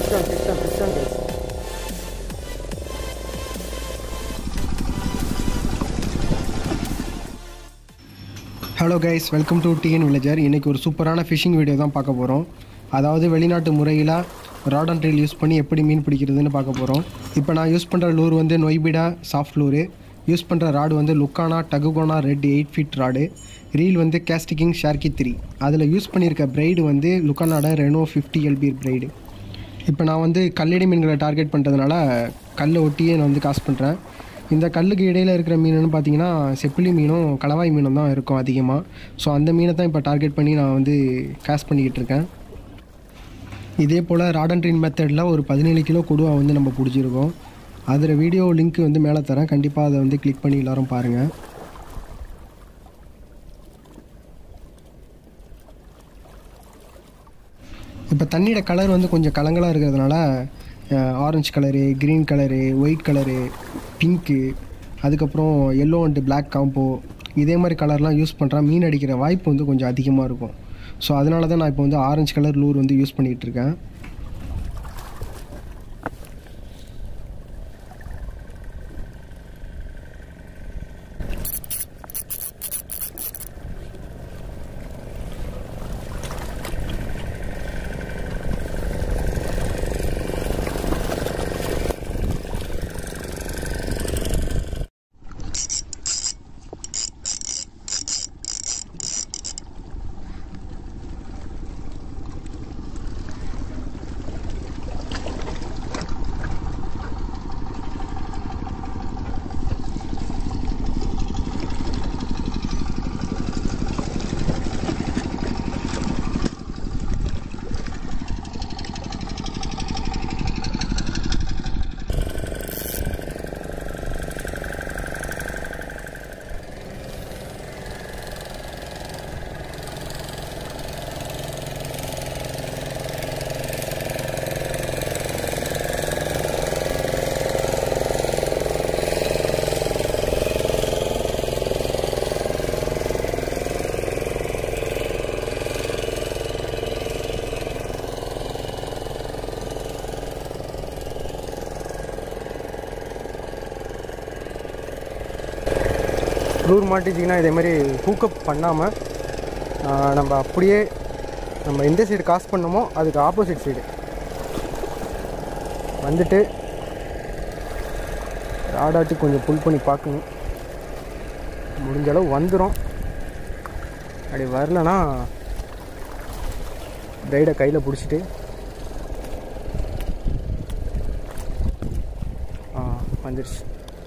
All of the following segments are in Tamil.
Fish on fish on fish on guys hello guys welcome to TN villager இன்றைக்கி ஒரு சூப்பரான ஃபிஷிங் வீடியோ தான் பார்க்க போகிறோம் அதாவது வெளிநாட்டு முறையில் ராட் அண்ட் ரீல் யூஸ் பண்ணி எப்படி மீன் பிடிக்கிறதுன்னு பார்க்க போகிறோம் இப்போ நான் யூஸ் பண்ணுற லூர் வந்து நொய்பிடா சாஃப்ட் லூரு யூஸ் பண்ணுற ராடு வந்து லுக்கானா டகுகோனா red eight feet rod reel வந்து கேஸ்டிக்கிங் ஷார்க்கி த்ரீ அதில் யூஸ் பண்ணியிருக்க பிரைடு வந்து லுக்கானாட ரெனோ ஃபிஃப்டி எல்பி பிரைடு இப்போ நான் வந்து கல்லடி மீன்களை டார்கெட் பண்ணுறதுனால கல்லை ஒட்டியே நான் வந்து காசு பண்ணுறேன் இந்த கல்லுக்கு இடையில் இருக்கிற மீனுன்னு பார்த்தீங்கன்னா செப்பிலி மீனும் கலவாய் மீனும் தான் இருக்கும் அதிகமாக ஸோ அந்த மீனை தான் இப்போ டார்கெட் பண்ணி நான் வந்து காசு பண்ணிக்கிட்டு இருக்கேன் இதே போல் ராடன் ட்ரீன் மெத்தடில் ஒரு பதினேழு கிலோ கொடுவா வந்து நம்ம பிடிச்சிருக்கோம் அதில் வீடியோ லிங்க் வந்து மேலே தரேன் கண்டிப்பாக அதை வந்து கிளிக் பண்ணி எல்லாரும் பாருங்கள் இப்போ தண்ணியோட கலர் வந்து கொஞ்சம் கலங்களாக இருக்கிறதுனால orange colour green colour white colour pink அதுக்கப்புறம் எல்லோ அண்டு பிளாக் காம்போ இதே மாதிரி கலர்லாம் யூஸ் பண்ணுறேன் மீன் அடிக்கிற வாய்ப்பு வந்து கொஞ்சம் அதிகமாக இருக்கும் ஸோ அதனால தான் நான் இப்போ வந்து ஆரஞ்சு கலர் லூர் வந்து யூஸ் பண்ணிகிட்டு இருக்கேன் லூர் மாட்டிச்சிங்கன்னா இதே மாதிரி ஹூக்கப் பண்ணாமல் நம்ம அப்படியே நம்ம எந்த சைடு காசு பண்ணோமோ அதுக்கு ஆப்போசிட் சைடு வந்துட்டு ராடாட்டி கொஞ்சம் புல் பண்ணி பார்க்கணும் முடிஞ்ச அளவு வந்துடும் அப்படி வரலனா ரைடை கையில் பிடிச்சிட்டு ஆ வந்துருச்சு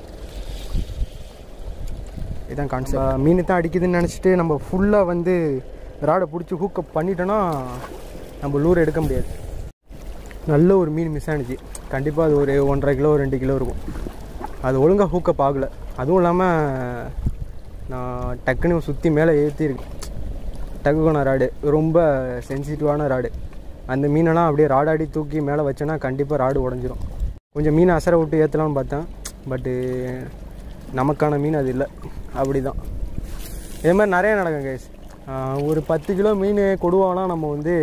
இதான் கான்செப்ட் மீன் தான் அடிக்குதுன்னு நினச்சிட்டு நம்ம ஃபுல்லாக வந்து ராடை பிடிச்சி ஹூக்கப் பண்ணிட்டோன்னா நம்ம லூர் எடுக்க முடியாது நல்ல ஒரு மீன் மிஸ் ஆனிச்சு கண்டிப்பாக அது ஒரு ஒன்றரை கிலோ ரெண்டு கிலோ இருக்கும் அது ஒழுங்காக ஹூக்கப் ஆகலை அதுவும் இல்லாமல் நான் டக்குன்னு சுற்றி மேலே ஏற்றிருக்கேன் டக்குகோன ராடு ரொம்ப சென்சிட்டிவான ராடு அந்த மீனெல்லாம் அப்படியே ராடாடி தூக்கி மேலே வச்சோன்னா கண்டிப்பாக ராடு உடஞ்சிரும் கொஞ்சம் மீனை அசரை விட்டு ஏற்றலாம்னு பார்த்தேன் பட்டு நமக்கான மீன் அது இல்லை அப்படி தான் இதே மாதிரி நிறைய நடக்கும் கைஸ் ஒரு பத்து கிலோ மீன் கொடுவாலாம் நம்ம வந்து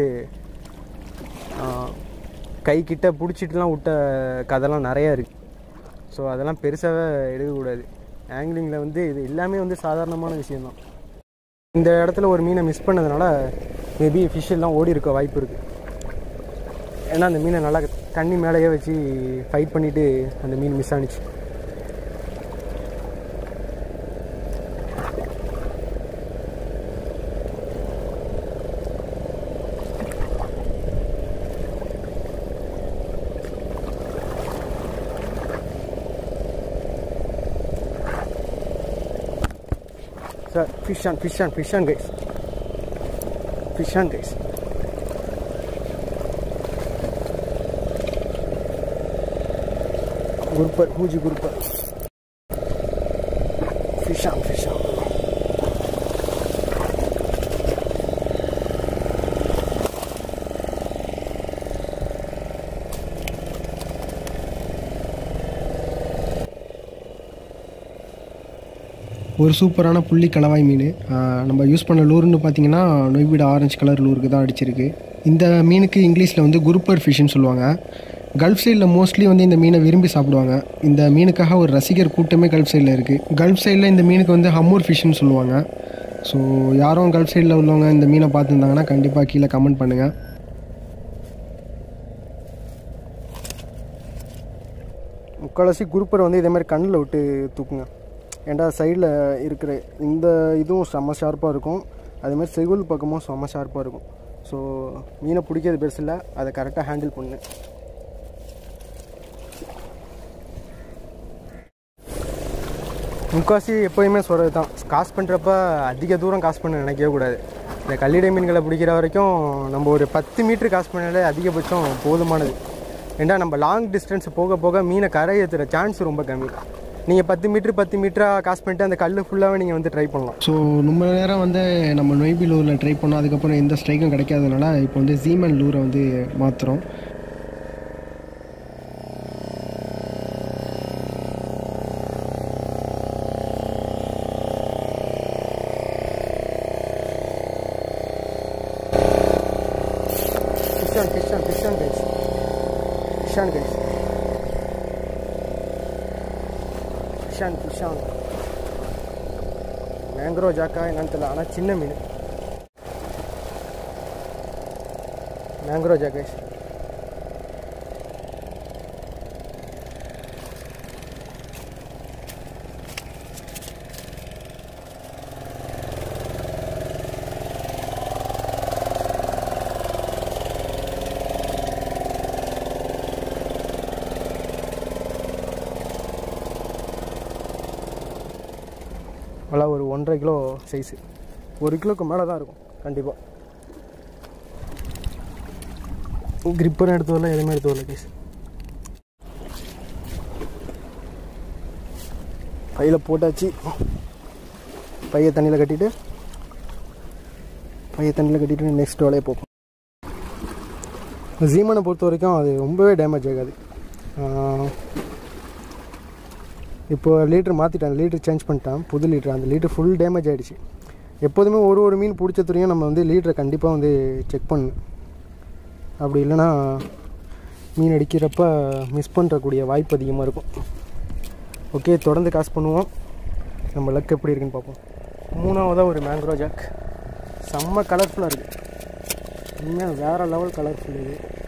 கை கிட்ட பிடிச்சிட்டுலாம் விட்ட கதைலாம் நிறையா இருக்குது ஸோ அதெல்லாம் பெருசாகவே எடுக்கக்கூடாது ஆங்கிலிங்கில் வந்து இது எல்லாமே வந்து சாதாரணமான விஷயந்தான் இந்த இடத்துல ஒரு மீனை மிஸ் பண்ணதுனால மேபி ஃபிஷ் எல்லாம் ஓடி இருக்க வாய்ப்பு இருக்குது ஏன்னா அந்த மீனை நல்லா தண்ணி மேலேயே வச்சு ஃபைட் பண்ணிவிட்டு அந்த மீன் மிஸ் ஆனிச்சு sir fish on fish on fish on guys fish on guys grouper பூஜி grouper fish on fish on ஒரு சூப்பரான புள்ளி கலவாய் மீன் ஆஹ் நம்ம யூஸ் பண்ண லூர்னு பார்த்தீங்கன்னா நொய்பீடு ஆரஞ்சு கலர் லூருக்கு தான் அடிச்சிருக்கு இந்த மீனுக்கு இங்கிலீஷில் வந்து குருப்பர் ஃபிஷ்னு சொல்லுவாங்க கல்ஃப் சைடில் மோஸ்ட்லி வந்து இந்த மீனை விரும்பி சாப்பிடுவாங்க இந்த மீனுக்காக ஒரு ரசிகர் கூட்டமே கல்ஃப் சைடில் இருக்குது கல்ஃப் சைடில் இந்த மீனுக்கு வந்து ஹம்மூர் ஃபிஷ்னு சொல்லுவாங்க ஸோ யாரும் கல்ஃப் சைடில் உள்ளவங்க இந்த மீனை பார்த்துருந்தாங்கன்னா கண்டிப்பாக கீழே கமெண்ட் பண்ணுங்கள் முக்கால்வாசி குரூப்பர் வந்து இதே மாதிரி கண்ணில் விட்டு தூக்குங்க ஏன்டா சைடில் இருக்கிற இந்த இதுவும் செம்ம ஷார்ப்பாக இருக்கும் அதேமாதிரி செகுல் பக்கமும் செம்ம ஷார்ப்பாக இருக்கும் ஸோ மீனை பிடிக்கிறது பெருசு இல்லை அதை கரெக்டாக ஹேண்டில் பண்ணு முக்காசி எப்போயுமே சொல்கிறது தான் காசு பண்ணுறப்ப அதிக தூரம் காசு பண்ண நினைக்கவே கூடாது இந்த கல்லிடை மீன்களை பிடிக்கிற வரைக்கும் நம்ம ஒரு பத்து மீட்ரு காசு பண்ணாலே அதிகபட்சம் போதுமானது ஏண்டா நம்ம லாங் டிஸ்டன்ஸ் போக போக மீனை கரை ஏற்றுற சான்ஸ் ரொம்ப கம்மி நீங்கள் பத்து மீட்ரு பத்து மீட்டராக காசு பண்ணிட்டு அந்த கல் ஃபுல்லாகவே நீங்கள் வந்து ட்ரை பண்ணலாம் ஸோ ரொம்ப நேரம் வந்து நம்ம நொய்பி லூரில் ட்ரை பண்ணோம் அதுக்கப்புறம் எந்த ஸ்ட்ரைக்கும் கிடைக்காதனால இப்போ வந்து ஜீமன் லூரை வந்து மாற்றுறோம் Fish on, fish on, fish on guys. Fish on guys. Fish on, fish on. மேங்க்ரோ ஜாக்கா என்னன்னு தெரியல ஆனால் சின்ன மீன் மேங்க்ரோ ஜாக்கா நல்லா ஒரு ஒன்றரை கிலோ சைஸு ஒரு கிலோக்கு மேலே தான் இருக்கும் கண்டிப்பாக கிரிப்பரும் எடுத்து வரல எதுவுமே எடுத்து வரல கேஸ் பையில் போட்டாச்சு பையை தண்ணியில் கட்டிட்டு பையை தண்ணியில் கட்டிட்டு நெக்ஸ்ட் வேலையை போகும் ஜீமனை பொறுத்த வரைக்கும் அது ரொம்பவே டேமேஜ் ஆகாது ஆஹ், இப்போ லீட்ரு மாற்றிட்டேன் லீட்ரு சேஞ்ச் பண்ணிட்டேன் புது லீட்ரு அந்த லீட்ரு ஃபுல் டேமேஜ் ஆகிடுச்சு எப்போதுமே ஒரு ஒரு மீன் பிடிச்ச துறையும் நம்ம வந்து லீட்ரை கண்டிப்பாக வந்து செக் பண்ணணும் அப்படி இல்லைன்னா மீன் அடிக்கிறப்ப மிஸ் பண்ணுறக்கூடிய வாய்ப்பு அதிகமாக இருக்கும் ஓகே தொடர்ந்து காசு பண்ணுவோம் நம்ம லக் எப்படி இருக்குன்னு பார்ப்போம் மூணாவதாக ஒரு மேங்க்ரோ ஜாக் செம்ம கலர்ஃபுல்லாக இருக்குது உண்மையாக வேறு லெவல் கலர்ஃபுல் இது